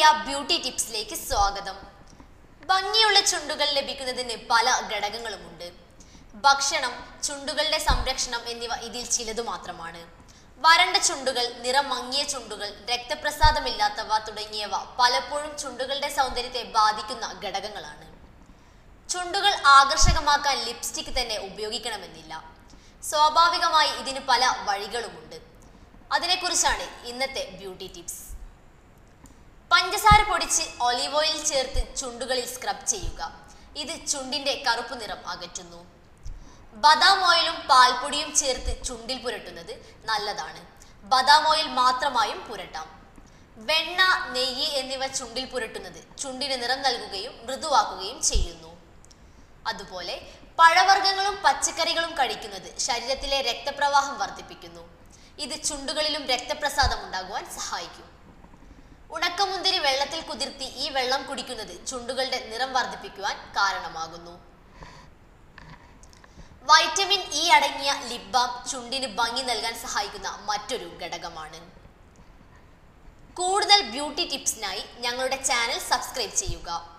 beauty ടിപ്സിലേക്ക് സ്വാഗതം ഭംഗിയുള്ള ചുണ്ടുകൾ ലഭിക്കുന്നതിന് പല ഘടകങ്ങളുമുണ്ട് ഭക്ഷണം ചുണ്ടുകളുടെ സംരക്ഷണം എന്നിവ ഇതിൽ ചിലതു മാത്രമാണ് വരണ്ട ചുണ്ടുകൾ നിറം മങ്ങിയ ചുണ്ടുകൾ രക്തപ്രസാദമില്ലാത്തവ തുടങ്ങിയവ പലപ്പോഴും ചുണ്ടുകളുടെ സൗന്ദര്യത്തെ ബാധിക്കുന്ന ഘടകങ്ങളാണ് ചുണ്ടുകൾ ആകർഷകമാക്കാൻ ലിപ്സ്റ്റിക് തന്നെ ഉപയോഗിക്കണമെന്നില്ല സ്വാഭാവികമായി ഇതിന് പല വഴികളുമുണ്ട് അതിനെക്കുറിച്ചാണ് ഇന്നത്തെ ബ്യൂട്ടി ടിപ്സ് പഞ്ചസാര പൊടിച്ച് ഒലിവ് ഓയിൽ ചേർത്ത് ചുണ്ടുകളിൽ സ്ക്രബ് ചെയ്യുക ഇത് ചുണ്ടിന്റെ കറുപ്പ് നിറം അകറ്റുന്നു ബദാം ഓയിലും പാൽപ്പൊടിയും ചേർത്ത് ചുണ്ടിൽ പുരട്ടുന്നത് നല്ലതാണ് ബദാം ഓയിൽ മാത്രമായും പുരട്ടാം വെണ്ണ നെയ്യ് എന്നിവ ചുണ്ടിൽ പുരട്ടുന്നത് ചുണ്ടിന് നിറം നൽകുകയും മൃദുവാക്കുകയും ചെയ്യുന്നു അതുപോലെ പഴവർഗ്ഗങ്ങളും പച്ചക്കറികളും കഴിക്കുന്നത് ശരീരത്തിലെ രക്തപ്രവാഹം വർദ്ധിപ്പിക്കുന്നു ഇത് ചുണ്ടുകളിലും രക്തപ്രസാദം ഉണ്ടാകുവാൻ സഹായിക്കും ഉണക്കമുന്തിരി വെള്ളത്തിൽ കുതിർത്തി ഈ വെള്ളം കുടിക്കുന്നത് ചുണ്ടുകളുടെ നിറം വർദ്ധിപ്പിക്കുവാൻ കാരണമാകുന്നു വൈറ്റമിൻ ഇ അടങ്ങിയ ലിപ് ബാം ചുണ്ടിന് ഭംഗി നൽകാൻ സഹായിക്കുന്ന മറ്റൊരു ഘടകമാണ് കൂടുതൽ ബ്യൂട്ടി ടിപ്സിനായി ഞങ്ങളുടെ ചാനൽ സബ്സ്ക്രൈബ് ചെയ്യുക